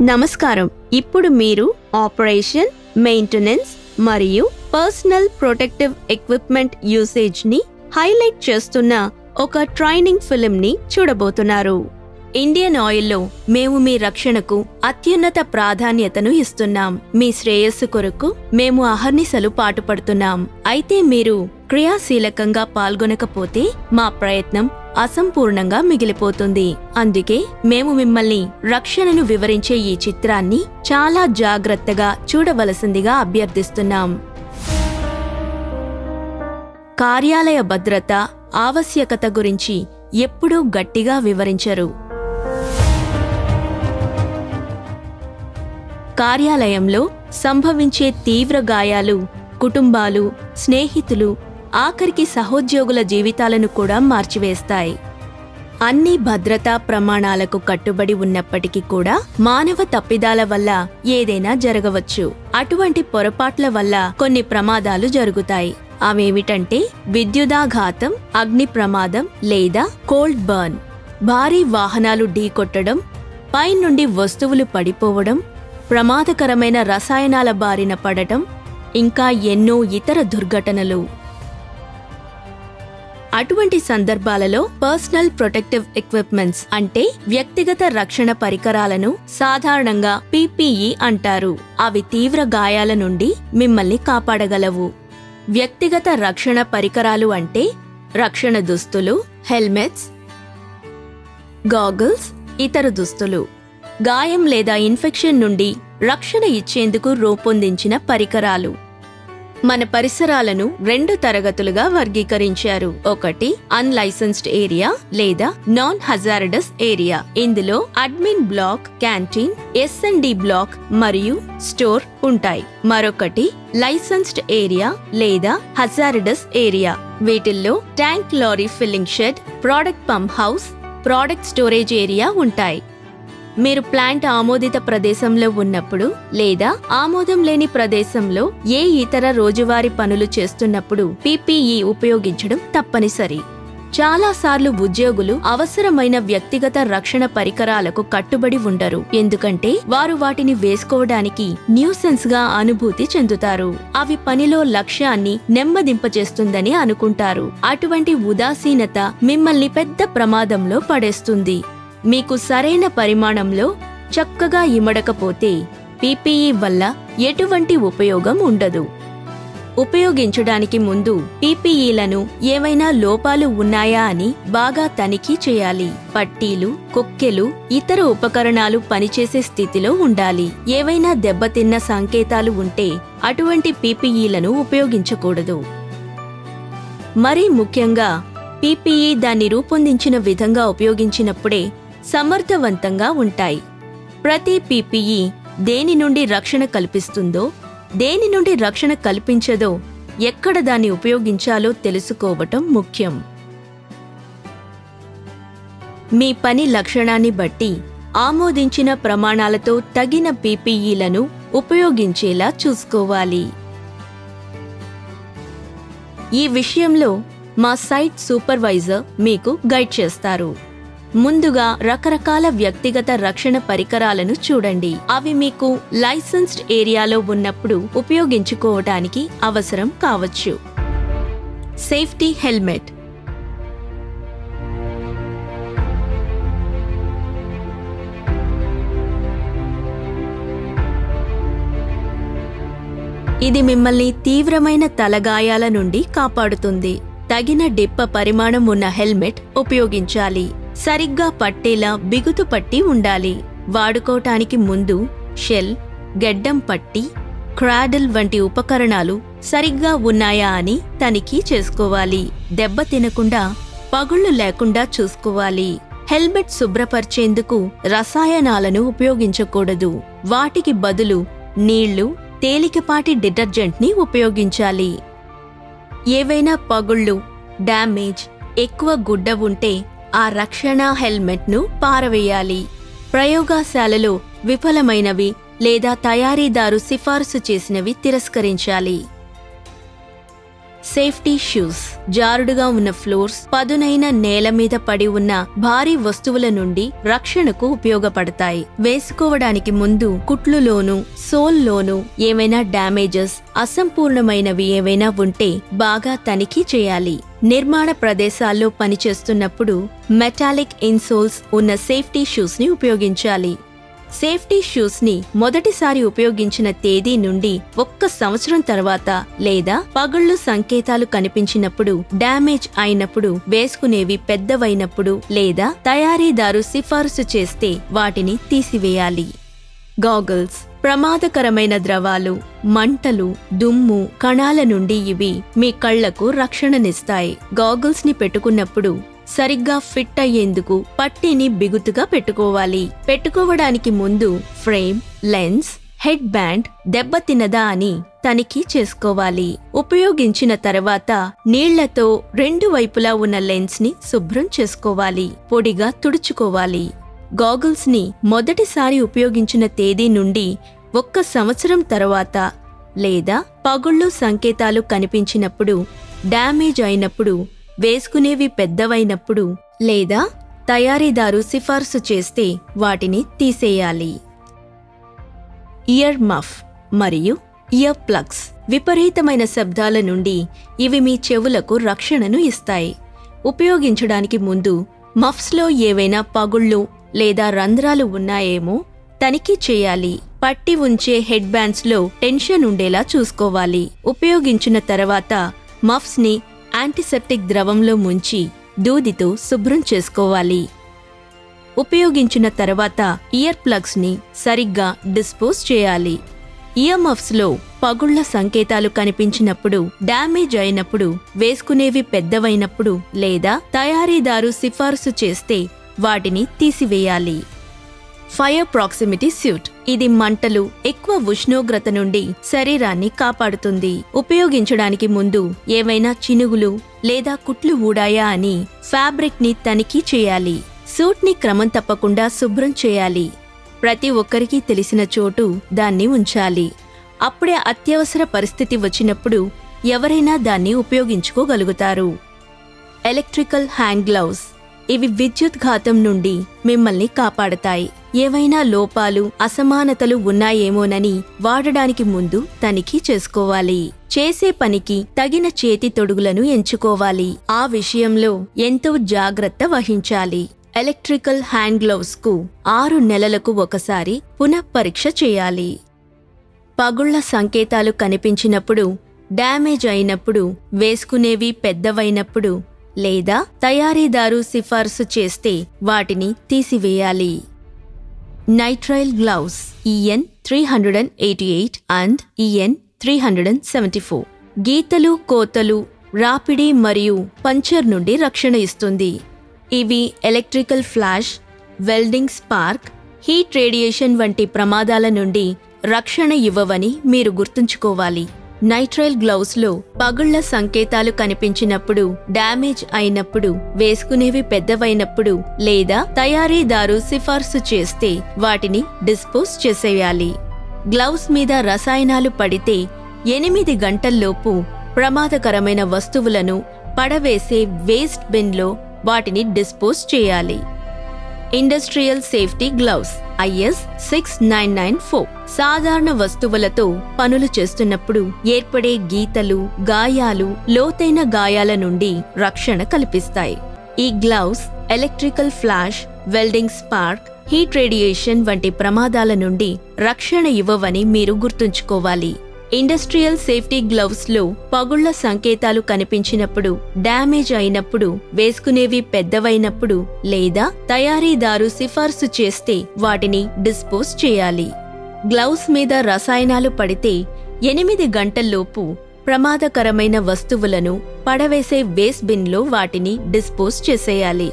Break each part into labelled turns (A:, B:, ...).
A: నమస్కారం ఇప్పుడు మీరు ఆపరేషన్ మెయింటెనెన్స్ మరియు పర్సనల్ ప్రొటెక్టివ్ ఎక్విప్మెంట్ యూసేజ్ ని హైలైట్ చేస్తున్న ఒక ట్రైనింగ్ ఫిల్మ్ ని చూడబోతున్నారు ఇండియన్ ఆయిల్లో మేము మీ రక్షణకు అత్యున్నత ప్రాధాన్యతను ఇస్తున్నాం మీ శ్రేయస్సు కొరకు మేము అహర్నిశలు పాటుపడుతున్నాం అయితే మీరు క్రియాశీలకంగా పాల్గొనకపోతే మా ప్రయత్నం అసంపూర్ణంగా మిగిలిపోతుంది అందుకే మేము మిమ్మల్ని రక్షణను వివరించే ఈ చిత్రాన్ని చాలా జాగ్రత్తగా చూడవలసిందిగా అభ్యర్థిస్తున్నాం కార్యాలయ భద్రత ఆవశ్యకత గురించి ఎప్పుడూ గట్టిగా వివరించరు కార్యాలయంలో సంభవించే తీవ్ర గాయాలు కుటుంబాలు స్నేహితులు ఆఖరికి సహోద్యోగుల జీవితాలను కూడా మార్చివేస్తాయి అన్ని భద్రతా ప్రమాణాలకు కట్టుబడి ఉన్నప్పటికీ కూడా మానవ తప్పిదాల వల్ల ఏదైనా జరగవచ్చు అటువంటి పొరపాట్ల వల్ల కొన్ని ప్రమాదాలు జరుగుతాయి అవేమిటంటే విద్యుదాఘాతం అగ్ని ప్రమాదం లేదా కోల్డ్ బర్న్ భారీ వాహనాలు ఢీకొట్టడం పైనుండి వస్తువులు పడిపోవడం ప్రమాదకరమైన రసాయనాల బారిన పడటం ఇంకా ఎన్నో ఇతర దుర్ఘటనలు అటువంటి సందర్భాలలో పర్సనల్ ప్రొటెక్టివ్ ఎక్విప్మెంట్స్ అంటే వ్యక్తిగత రక్షణ పరికరాలను సాధారణంగా పీపీఈ అంటారు అవి తీవ్ర గాయాల నుండి మిమ్మల్ని కాపాడగలవు వ్యక్తిగత రక్షణ పరికరాలు అంటే రక్షణ దుస్తులు హెల్మెట్స్ గాగుల్స్ ఇతర దుస్తులు గాయం లేదా ఇన్ఫెక్షన్ నుండి రక్షణ ఇచ్చేందుకు రూపొందించిన పరికరాలు మన పరిసరాలను రెండు తరగతులుగా వర్గీకరించారు ఒకటి అన్లైసెన్స్డ్ ఏరియా లేదా నాన్ హజారడస్ ఏరియా ఇందులో admin block canteen SND block మరియు స్టోర్ ఉంటాయి మరొకటి లైసెన్స్డ్ ఏరియా లేదా హజారడస్ ఏరియా వీటిల్లో tank lorry filling shed product pump house product storage area ఉంటాయి మీరు ప్లాంట్ ఆమోదిత ప్రదేశంలో ఉన్నప్పుడు లేదా ఆమోదం లేని ప్రదేశంలో ఏ ఇతర రోజువారీ పనులు చేస్తున్నప్పుడు పీపీఈ ఉపయోగించడం తప్పనిసరి చాలాసార్లు ఉద్యోగులు అవసరమైన వ్యక్తిగత రక్షణ పరికరాలకు కట్టుబడి ఉండరు ఎందుకంటే వారు వాటిని వేసుకోవడానికి న్యూసెన్స్ గా అనుభూతి చెందుతారు అవి పనిలో లక్ష్యాన్ని నెమ్మదింపచేస్తుందని అనుకుంటారు అటువంటి ఉదాసీనత మిమ్మల్ని పెద్ద ప్రమాదంలో పడేస్తుంది మీకు సరైన పరిమాణంలో చక్కగా ఇమడకపోతే పీపీఈ వల్ల ఎటువంటి ఉపయోగం ఉండదు ఉపయోగించడానికి ముందు పీపీఈలను ఏవైనా లోపాలు ఉన్నాయా అని బాగా తనిఖీ చేయాలి పట్టీలు కొక్కెలు ఇతర ఉపకరణాలు పనిచేసే స్థితిలో ఉండాలి ఏవైనా దెబ్బతిన్న సంకేతాలు ఉంటే అటువంటి పీపీఈలను ఉపయోగించకూడదు మరీ ముఖ్యంగా పీపీఈ దాన్ని రూపొందించిన విధంగా ఉపయోగించినప్పుడే సమర్థవంతంగా ఉంటాయి ప్రతి పీపీఈ దేని నుండి రక్షణ కల్పిస్తుందో దేని నుండి రక్షణ కల్పించదో ఎక్కడ దాన్ని ఉపయోగించాలో తెలుసుకోవటం ముఖ్యం మీ పని లక్షణాన్ని బట్టి ఆమోదించిన ప్రమాణాలతో తగిన పీపీఈలను ఉపయోగించేలా చూసుకోవాలి ఈ విషయంలో మా సైట్ సూపర్వైజర్ మీకు గైడ్ చేస్తారు ముందుగా రకరకాల వ్యక్తిగత రక్షణ పరికరాలను చూడండి అవి మీకు లైసెన్స్డ్ ఏరియాలో ఉన్నప్పుడు ఉపయోగించుకోవటానికి అవసరం కావచ్చు సేఫ్టీ హెల్మెట్ ఇది మిమ్మల్ని తీవ్రమైన తలగాయాల నుండి కాపాడుతుంది తగిన డిప్ప పరిమాణం ఉన్న హెల్మెట్ ఉపయోగించాలి సరిగ్గా పట్టేలా బిగుతు పట్టి ఉండాలి వాడుకోటానికి ముందు షెల్ గెడ్డం పట్టి క్రాడిల్ వంటి ఉపకరణాలు సరిగ్గా ఉన్నాయా అని తనిఖీ చేసుకోవాలి దెబ్బ తినకుండా పగుళ్లు లేకుండా చూసుకోవాలి హెల్మెట్ శుభ్రపరిచేందుకు రసాయనాలను ఉపయోగించకూడదు వాటికి బదులు నీళ్లు తేలికపాటి డిటర్జెంట్ ని ఉపయోగించాలి ఏవైనా పగుళ్ళు డ్యామేజ్ ఎక్కువ గుడ్డ ఉంటే ఆ రక్షణ హెల్మెట్ను పారవేయాలి ప్రయోగశాలలో విఫలమైనవి లేదా తయారీదారు సిఫారసు చేసినవి తిరస్కరించాలి సేఫ్టీ షూస్ జారుడుగా ఉన్న ఫ్లోర్స్ పదునైన నేల మీద పడి ఉన్న భారీ వస్తువుల నుండి రక్షణకు ఉపయోగపడతాయి వేసుకోవడానికి ముందు కుట్లులోను సోల్లోను ఏమైనా డ్యామేజెస్ అసంపూర్ణమైనవి ఏవైనా ఉంటే బాగా తనిఖీ చేయాలి నిర్మాణ ప్రదేశాల్లో పనిచేస్తున్నప్పుడు మెటాలిక్ ఇన్సోల్స్ ఉన్న సేఫ్టీ షూస్ ని ఉపయోగించాలి సేఫ్టీ షూస్ ని మొదటిసారి ఉపయోగించిన తేదీ నుండి ఒక్క సంవత్సరం తర్వాత లేదా పగుళ్ళు సంకేతాలు కనిపించినప్పుడు డ్యామేజ్ అయినప్పుడు వేసుకునేవి పెద్దవైనప్పుడు లేదా తయారీదారు సిఫారసు చేస్తే వాటిని తీసివేయాలి గాగల్స్ ప్రమాదకరమైన ద్రవాలు మంటలు దుమ్ము కణాల నుండి ఇవి మీ కళ్లకు రక్షణనిస్తాయి గాగల్స్ ని పెట్టుకున్నప్పుడు సరిగ్గా ఫిట్ అయ్యేందుకు పట్టీని బిగుతుగా పెట్టుకోవాలి పెట్టుకోవడానికి ముందు ఫ్రేమ్ లెన్స్ హెడ్ బ్యాండ్ దెబ్బతిన్నదా అని తనిఖీ చేసుకోవాలి ఉపయోగించిన తర్వాత నీళ్లతో రెండు వైపులా ఉన్న లెన్స్ ని శుభ్రం చేసుకోవాలి పొడిగా తుడుచుకోవాలి గాగుల్స్ ని మొదటిసారి ఉపయోగించిన తేదీ నుండి ఒక్క సంవత్సరం తర్వాత లేదా పగుళ్ళు సంకేతాలు కనిపించినప్పుడు డ్యామేజ్ అయినప్పుడు వేసుకునేవి పెద్దవైనప్పుడు లేదా తయారీదారు సిఫార్సు చేస్తే వాటిని తీసేయాలి ఇయర్ మఫ్ మరియు ఇయర్ ప్లగ్స్ విపరీతమైన శబ్దాల నుండి ఇవి మీ చెవులకు రక్షణను ఇస్తాయి ఉపయోగించడానికి ముందు మఫ్స్లో ఏవైనా పగుళ్ళు లేదా రంధ్రాలు ఉన్నాయేమో తనిఖీ చేయాలి పట్టి ఉంచే హెడ్ బ్యాండ్స్లో టెన్షన్ ఉండేలా చూసుకోవాలి ఉపయోగించిన తర్వాత మఫ్స్ని యాంటీసెప్టిక్ ద్రవంలో ముంచి దూదితో శుభ్రం చేసుకోవాలి ఉపయోగించిన తర్వాత ఇయర్ ప్లగ్స్ ని సరిగ్గా డిస్పోజ్ చేయాలి ఇయర్మఫ్స్లో పగుళ్ల సంకేతాలు కనిపించినప్పుడు డ్యామేజ్ అయినప్పుడు వేసుకునేవి పెద్దవైనప్పుడు లేదా తయారీదారు సిఫారసు చేస్తే వాటిని తీసివేయాలి ఫైర్ ప్రాక్సిమిటీ స్యూట్ ఇది మంటలు ఎక్కువ ఉష్ణోగ్రత నుండి శరీరాన్ని కాపాడుతుంది ఉపయోగించడానికి ముందు ఏవైనా చినుగులు లేదా కుట్లు ఊడాయా అని ఫ్యాబ్రిక్ ని తనిఖీ చేయాలి సూట్ ని క్రమం తప్పకుండా శుభ్రం చేయాలి ప్రతి ఒక్కరికి తెలిసిన చోటు దాన్ని ఉంచాలి అప్పుడే అత్యవసర పరిస్థితి వచ్చినప్పుడు ఎవరైనా దాన్ని ఉపయోగించుకోగలుగుతారు ఎలక్ట్రికల్ హ్యాండ్ గ్లౌస్ ఇవి విద్యుత్ ఘాతం నుండి మిమ్మల్ని కాపాడతాయి ఏవైనా లోపాలు అసమానతలు ఉన్నాయేమోనని వాడడానికి ముందు తనిఖీ చేసుకోవాలి చేసే పనికి తగిన చేతి తొడుగులను ఎంచుకోవాలి ఆ విషయంలో ఎంతో జాగ్రత్త వహించాలి ఎలక్ట్రికల్ హ్యాండ్ గ్లౌస్ కు ఆరు నెలలకు ఒకసారి పునఃపరీక్ష చేయాలి పగుళ్ల సంకేతాలు కనిపించినప్పుడు డ్యామేజ్ అయినప్పుడు వేసుకునేవి పెద్దవైనప్పుడు లేదా తయారీదారు సిఫార్సు చేస్తే వాటిని తీసివేయాలి nitrile gloves EN three hundred and eighty eight and EN three hundred and seventy four గీతలు కోతలు రాపిడి మరియు పంచర్ నుండి రక్షణ ఇస్తుంది ఇవి electrical flash welding spark heat radiation వంటి ప్రమాదాల నుండి రక్షణ ఇవ్వవని మీరు గుర్తుంచుకోవాలి నైట్రైల్ గ్లౌస్లో పగుళ్ల సంకేతాలు కనిపించినప్పుడు డ్యామేజ్ అయినప్పుడు వేసుకునేవి పెద్దవైనప్పుడు లేదా తయారీదారు సిఫార్సు చేస్తే వాటిని డిస్పోజ్ చేసేయాలి గ్లౌస్ మీద రసాయనాలు పడితే ఎనిమిది గంటల్లోపు ప్రమాదకరమైన వస్తువులను పడవేసే వేస్ట్ బిన్లో వాటిని డిస్పోజ్ చేయాలి industrial safety gloves IS six nine nine four సాధారణ వస్తువులతో పనులు చేస్తున్నప్పుడు ఏర్పడే గీతలు గాయాలు లోతైన గాయాల నుండి రక్షణ కల్పిస్తాయి ఈ gloves electrical flash welding spark heat radiation వంటి ప్రమాదాల నుండి రక్షణ ఇవ్వవని మీరు గుర్తుంచుకోవాలి ఇండస్ట్రియల్ సేఫ్టీ గ్లౌస్ లో పగుళ్ల సంకేతాలు కనిపించినప్పుడు డ్యామేజ్ అయినప్పుడు వేసుకునేవి పెద్దవైనప్పుడు లేదా తయారీదారు సిఫార్సు చేస్తే వాటిని డిస్పోజ్ చేయాలి గ్లౌస్ మీద రసాయనాలు పడితే ఎనిమిది గంటల్లోపు ప్రమాదకరమైన వస్తువులను పడవేసే వేస్ట్ బిన్లో వాటిని డిస్పోజ్ చేసేయాలి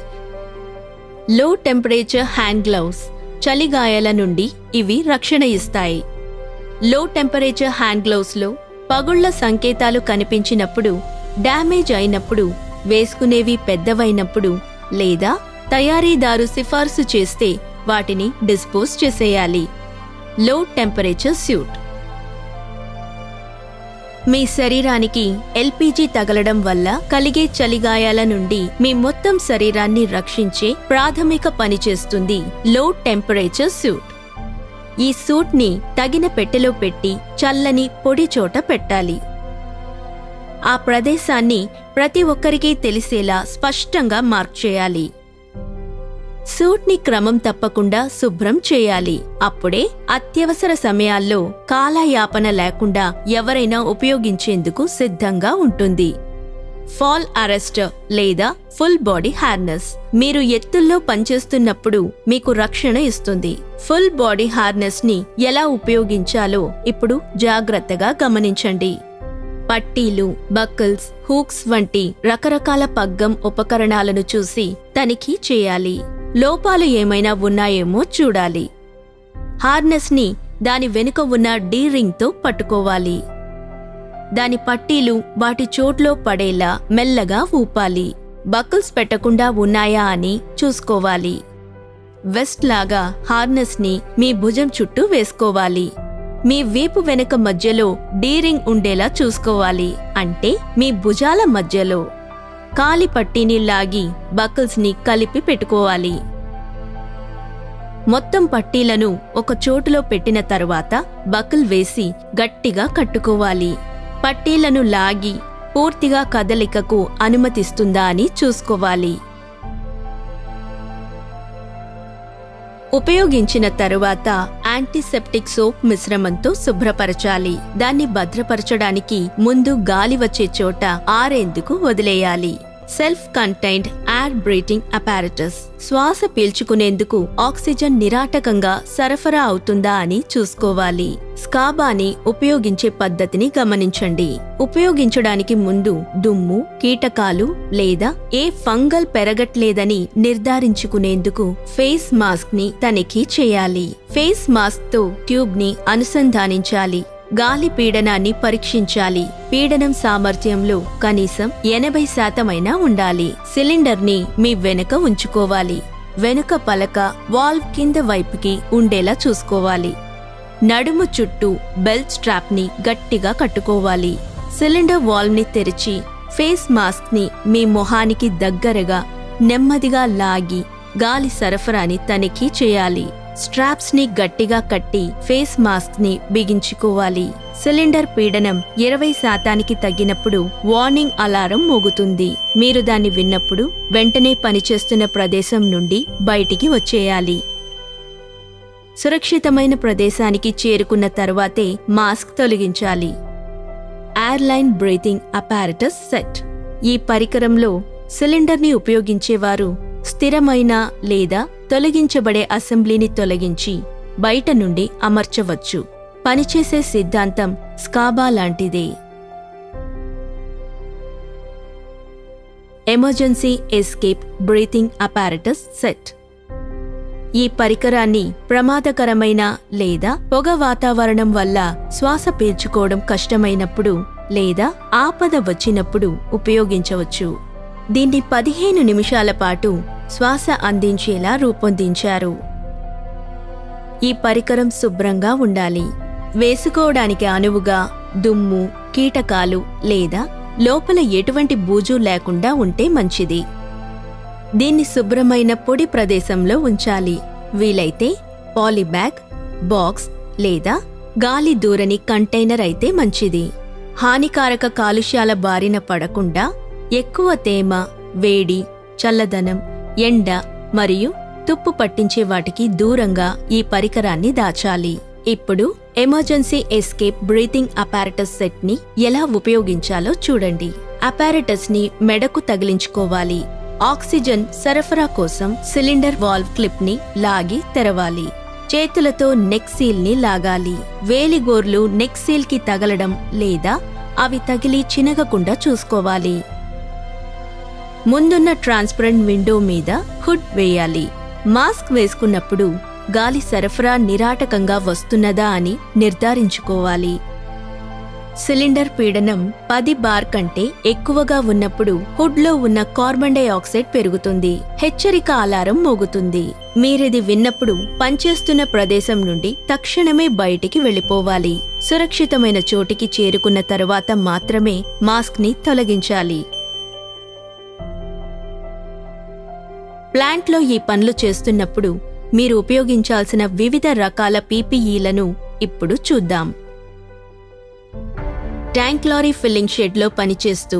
A: లో టెంపరేచర్ హ్యాండ్ గ్లౌస్ చలిగాయాల నుండి ఇవి రక్షణ ఇస్తాయి లో టెంపరేచర్ హ్యాండ్ గ్లౌస్లో పగుళ్ల సంకేతాలు కనిపించినప్పుడు డ్యామేజ్ అయినప్పుడు వేసుకునేవి పెద్దవైనప్పుడు లేదా తయారీదారు సిఫార్సు చేస్తే వాటిని డిస్పోజ్ చేసేయాలి లో టెంపరేచర్ స్యూట్ మీ శరీరానికి ఎల్పీజీ తగలడం వల్ల కలిగే చలిగాయాల నుండి మీ మొత్తం శరీరాన్ని రక్షించే ప్రాథమిక పని చేస్తుంది లో టెంపరేచర్ సూట్ ఈ సూట్ని తగిన పెట్టెలో పెట్టి చల్లని పొడి చోట పెట్టాలి ఆ ప్రదేశాన్ని ప్రతి ఒక్కరికి తెలిసేలా స్పష్టంగా మార్క్ చేయాలి సూట్ని క్రమం తప్పకుండా శుభ్రం చేయాలి అప్పుడే అత్యవసర సమయాల్లో కాలయాపన లేకుండా ఎవరైనా ఉపయోగించేందుకు సిద్ధంగా ఉంటుంది ఫాల్ అరెస్టర్ లేదా ఫుల్ బాడీ హార్నెస్ మీరు ఎత్తుల్లో పనిచేస్తున్నప్పుడు మీకు రక్షణ ఇస్తుంది ఫుల్ బాడీ హార్నెస్ ని ఎలా ఉపయోగించాలో ఇప్పుడు జాగ్రత్తగా గమనించండి పట్టీలు బక్కల్స్ హూక్స్ వంటి రకరకాల పగ్గం ఉపకరణాలను చూసి తనిఖీ చేయాలి లోపాలు ఏమైనా ఉన్నాయేమో చూడాలి హార్నెస్ ని దాని వెనుక ఉన్న డీ రింగ్తో పట్టుకోవాలి దాని పట్టీలు వాటి చోట్లో పడేలా మెల్లగా ఊపాలి బక్కుల్స్ పెట్టకుండా ఉన్నాయా అని చూసుకోవాలి వెస్ట్ లాగా హార్నెస్ ని మీ భుజం చుట్టూ వేసుకోవాలి మీ వీపు వెనుక మధ్యలో డీరింగ్ ఉండేలా చూసుకోవాలి అంటే మీ భుజాల మధ్యలో కాలి పట్టీని లాగి బకిల్స్ ని కలిపి పెట్టుకోవాలి మొత్తం పట్టీలను ఒక చోటులో పెట్టిన తరువాత బకిల్ వేసి గట్టిగా కట్టుకోవాలి పట్టీలను లాగి పూర్తిగా కదలికకు అనుమతిస్తుందా అని చూసుకోవాలి ఉపయోగించిన తరువాత యాంటీసెప్టిక్ సోప్ మిశ్రమంతో శుభ్రపరచాలి దాన్ని భద్రపరచడానికి ముందు గాలి వచ్చే చోట ఆరేందుకు వదిలేయాలి self contained air breathing apparatus శ్వాస పీల్చుకునేందుకు ఆక్సిజన్ నిరాటకంగా సరఫరా అవుతుందా అని చూసుకోవాలి స్కాబాని ఉపయోగించే పద్ధతిని గమనించండి ఉపయోగించడానికి ముందు దుమ్ము కీటకాలు లేదా ఏ ఫంగల్ పెరగట్లేదని నిర్ధారించుకునేందుకు ఫేస్ మాస్క్ ని తనిఖీ చేయాలి ఫేస్ మాస్క్ తో ట్యూబ్ ని అనుసంధానించాలి గాలి పీడనాన్ని పరీక్షించాలి పీడనం సామర్థ్యంలో కనీసం ఎనభై శాతమైనా ఉండాలి సిలిండర్ ని మీ వెనుక ఉంచుకోవాలి వెనుక పలక వాల్వ్ కింద వైపుకి ఉండేలా చూసుకోవాలి నడుము చుట్టూ బెల్ట్ స్ట్రాప్ ని గట్టిగా కట్టుకోవాలి సిలిండర్ వాల్వ్ ని తెరిచి ఫేస్ మాస్క్ ని మీ మొహానికి దగ్గరగా నెమ్మదిగా లాగి గాలి సరఫరాని తనిఖీ చేయాలి స్ట్రాప్స్ ని గట్టిగా కట్టి ఫేస్ మాస్క్ ని బిగించుకోవాలి సిలిండర్ పీడనం ఇరవై శాతానికి తగ్గినప్పుడు వార్నింగ్ అలారం మోగుతుంది మీరు దాన్ని విన్నప్పుడు వెంటనే పనిచేస్తున్న ప్రదేశం నుండి బయటికి వచ్చేయాలి సురక్షితమైన ప్రదేశానికి చేరుకున్న తర్వాతే మాస్క్ తొలగించాలి ఎయిర్లైన్ బ్రీతింగ్ అపారటస్ సెట్ ఈ పరికరంలో సిలిండర్ని ఉపయోగించేవారు స్థిరమైన లేదా తొలగించబడే అసెంబ్లీని తొలగించి బయట నుండి అమర్చవచ్చు పనిచేసే సిద్ధాంతం స్కాబా లాంటిదే emergency escape breathing apparatus set ఈ పరికరాన్ని ప్రమాదకరమైన లేదా పొగ వాతావరణం వల్ల శ్వాస పీల్చుకోవడం కష్టమైనప్పుడు లేదా ఆపద వచ్చినప్పుడు ఉపయోగించవచ్చు దీన్ని పదిహేను నిమిషాల పాటు శ్వాస అందించేలా రూపొందించారు ఈ పరికరం శుభ్రంగా ఉండాలి వేసుకోవడానికి అనువుగా దుమ్ము కీటకాలు లేదా లోపల ఎటువంటి బూజు లేకుండా ఉంటే మంచిది దీన్ని శుభ్రమైన పొడి ప్రదేశంలో ఉంచాలి వీలైతే పాలీబ్యాగ్ బాక్స్ లేదా గాలి దూరని కంటైనర్ అయితే మంచిది హానికారక కాలుష్యాల బారిన పడకుండా ఎక్కువ తేమ వేడి చల్లదనం ఎండ మరియు తుప్పు పట్టించే వాటికి దూరంగా ఈ పరికరాన్ని దాచాలి ఇప్పుడు emergency escape breathing apparatus set ని ఎలా ఉపయోగించాలో చూడండి అపారటస్ ని మెడకు తగిలించుకోవాలి ఆక్సిజన్ సరఫరా కోసం సిలిండర్ వాల్వ్ క్లిప్ ని లాగి తెరవాలి చేతులతో నెక్ సీల్ ని లాగాలి వేలిగోర్లు నెక్ సీల్ కి తగలడం లేదా అవి తగిలి చినగకుండా చూసుకోవాలి ముందున్న ట్రాన్స్పరెంట్ విండో మీద హుడ్ వేయాలి మాస్క్ వేసుకున్నప్పుడు గాలి సరఫరా నిరాటకంగా వస్తున్నదా అని నిర్ధారించుకోవాలి సిలిండర్ పీడనం పది బార్ కంటే ఎక్కువగా ఉన్నప్పుడు హుడ్లో ఉన్న కార్బన్ డైఆక్సైడ్ పెరుగుతుంది హెచ్చరిక అలారం మోగుతుంది మీరిది విన్నప్పుడు పనిచేస్తున్న ప్రదేశం నుండి తక్షణమే బయటికి వెళ్ళిపోవాలి సురక్షితమైన చోటికి చేరుకున్న తరువాత మాత్రమే మాస్క్ ని తొలగించాలి ప్లాంట్లో ఈ పనులు చేస్తున్నప్పుడు మీరు ఉపయోగించాల్సిన వివిధ రకాల పీపీఈలను ఇప్పుడు చూద్దాం ట్యాంక్ లారీ ఫిల్లింగ్ షెడ్లో పనిచేస్తూ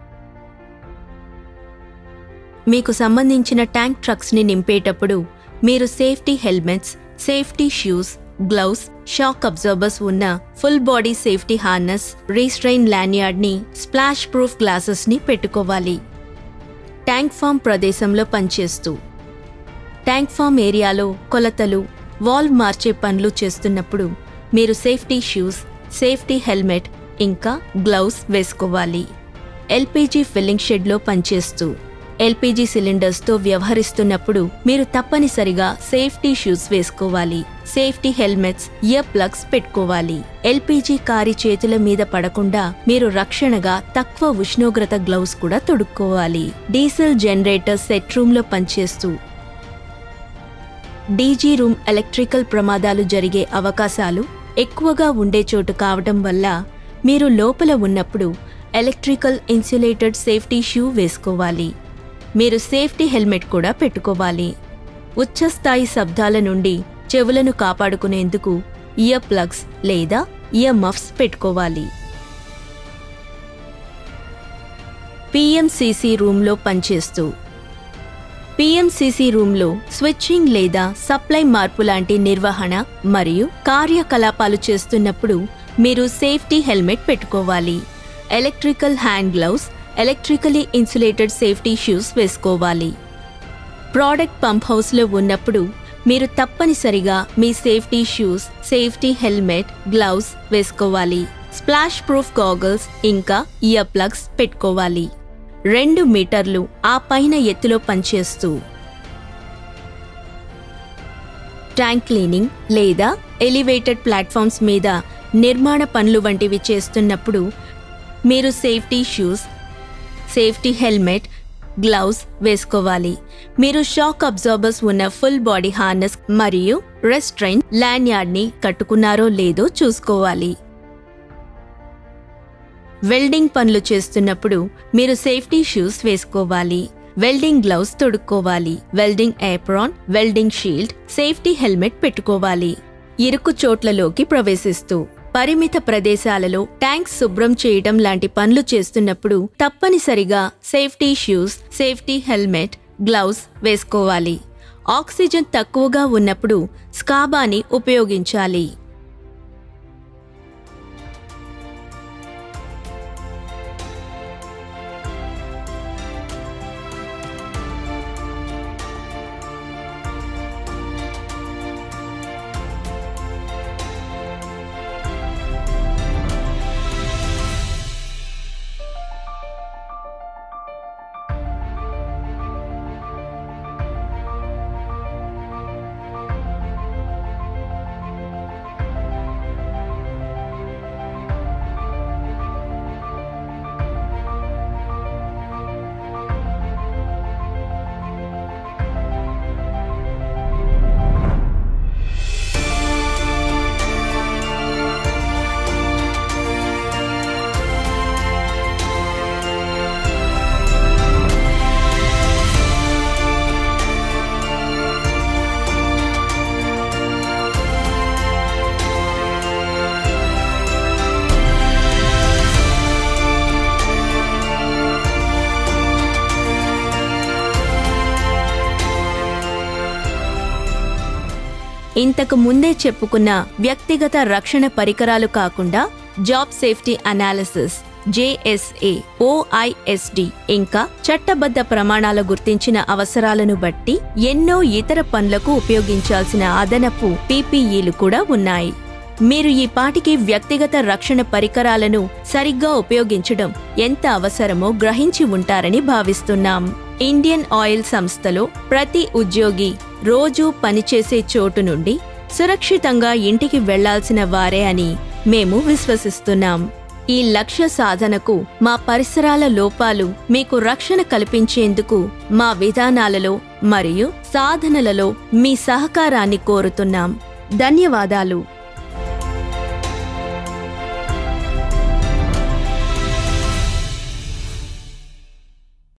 A: మీకు సంబంధించిన ట్యాంక్ ట్రక్స్ని నింపేటప్పుడు మీరు safety helmets safety shoes gloves shock absorbers ఉన్న full body safety harness restrain ల్యాన్యార్డ్ని స్ప్లాష్ ప్రూఫ్ గ్లాసెస్ని పెట్టుకోవాలి ట్యాంక్ ఫామ్ ప్రదేశంలో పనిచేస్తూ ట్యాంక్ ఫామ్ ఏరియాలో కొలతలు వాల్వ్ మార్చే పనులు చేస్తున్నప్పుడు మీరు సేఫ్టీ షూస్ సేఫ్టీ హెల్మెట్ ఇంకా గ్లౌస్ వేసుకోవాలి ఎల్పీజీ ఫిల్లింగ్ షెడ్లో పనిచేస్తూ ఎల్పీజీ సిలిండర్స్తో వ్యవహరిస్తున్నప్పుడు మీరు తప్పనిసరిగా సేఫ్టీ షూస్ వేసుకోవాలి సేఫ్టీ హెల్మెట్స్ ఇయర్ ప్లగ్స్ పెట్టుకోవాలి ఎల్పీజీ కారి చేతుల మీద పడకుండా మీరు రక్షణగా తక్కువ ఉష్ణోగ్రత గ్లౌస్ కూడా తొడుక్కోవాలి డీజిల్ జనరేటర్ సెట్ రూమ్లో పనిచేస్తూ డీజీ రూమ్ ఎలక్ట్రికల్ ప్రమాదాలు జరిగే అవకాశాలు ఎక్కువగా ఉండే చోటు కావటం వల్ల మీరు లోపల ఉన్నప్పుడు ఎలక్ట్రికల్ ఇన్సులేటెడ్ సేఫ్టీ షూ వేసుకోవాలి మీరు సేఫ్టీ హెల్మెట్ కూడా పెట్టుకోవాలి ఉచ్చస్థాయి శబ్దాల నుండి చెవులను కాపాడుకునేందుకు ఇయర్ ప్లగ్స్ లేదా ఇయర్ మఫ్స్ పెట్టుకోవాలి పిఎంసిసి రూమ్లో పనిచేస్తూ పిఎంసిసి రూమ్లో స్విచ్చింగ్ లేదా సప్లై మార్పు లాంటి నిర్వహణ మరియు కార్యకలాపాలు చేస్తున్నప్పుడు మీరు సేఫ్టీ హెల్మెట్ పెట్టుకోవాలి electrical hand gloves electrically insulated safety shoes వేసుకోవాలి ప్రోడక్ట్ పంప్ హౌస్లో ఉన్నప్పుడు మీరు తప్పనిసరిగా మీ safety shoes safety helmet gloves వేసుకోవాలి స్ప్లాష్ ప్రూఫ్ గాగల్స్ ఇంకా ఇయర్ ప్లగ్స్ పెట్టుకోవాలి రెండు మీటర్లు ఆ పైన ఎత్తులో పనిచేస్తూ ట్యాంక్ క్లీనింగ్ లేదా ఎలివేటెడ్ ప్లాట్ఫామ్స్ మీద నిర్మాణ పనులు వంటివి చేస్తున్నప్పుడు మీరు safety shoes safety helmet gloves వేసుకోవాలి మీరు షాక్ అబ్జార్బర్స్ ఉన్న ఫుల్ బాడీ హార్నెస్ మరియు రెస్ట్రైన్ ల్యాన్యార్డ్ని కట్టుకున్నారో లేదో చూసుకోవాలి వెల్డింగ్ పనులు చేస్తున్నప్పుడు మీరు సేఫ్టీ షూస్ వేసుకోవాలి వెల్డింగ్ గ్లౌస్ తొడుక్కోవాలి welding apron welding shield safety helmet పెట్టుకోవాలి ఇరుకు చోట్లలోకి ప్రవేశిస్తూ పరిమిత ప్రదేశాలలో ట్యాంక్స్ శుభ్రం చేయటం లాంటి పనులు చేస్తున్నప్పుడు తప్పనిసరిగా safety shoes safety helmet gloves వేసుకోవాలి ఆక్సిజన్ తక్కువగా ఉన్నప్పుడు స్కాబాని ఉపయోగించాలి ఇంతకు ముందే చెప్పుకున్న వ్యక్తిగత రక్షణ పరికరాలు కాకుండా job safety analysis JSA OISD ఇంకా చట్టబద్ధ ప్రమాణాల గుర్తించిన అవసరాలను బట్టి ఎన్నో ఇతర పనులకు ఉపయోగించాల్సిన అదనపు పీపీఈలు కూడా ఉన్నాయి మీరు ఈ పాటికి వ్యక్తిగత రక్షణ పరికరాలను సరిగ్గా ఉపయోగించడం ఎంత అవసరమో గ్రహించి ఉంటారని భావిస్తున్నాం ఇండియన్ ఆయిల్ సంస్థలో ప్రతి ఉద్యోగి రోజూ పనిచేసే చోటు నుండి సురక్షితంగా ఇంటికి వెళ్లాల్సిన వారే అని మేము విశ్వసిస్తున్నాం ఈ లక్ష్య సాధనకు మా పరిసరాల లోపాలు మీకు రక్షణ కల్పించేందుకు మా విధానాలలో మరియు సాధనలలో మీ సహకారాన్ని కోరుతున్నాం ధన్యవాదాలు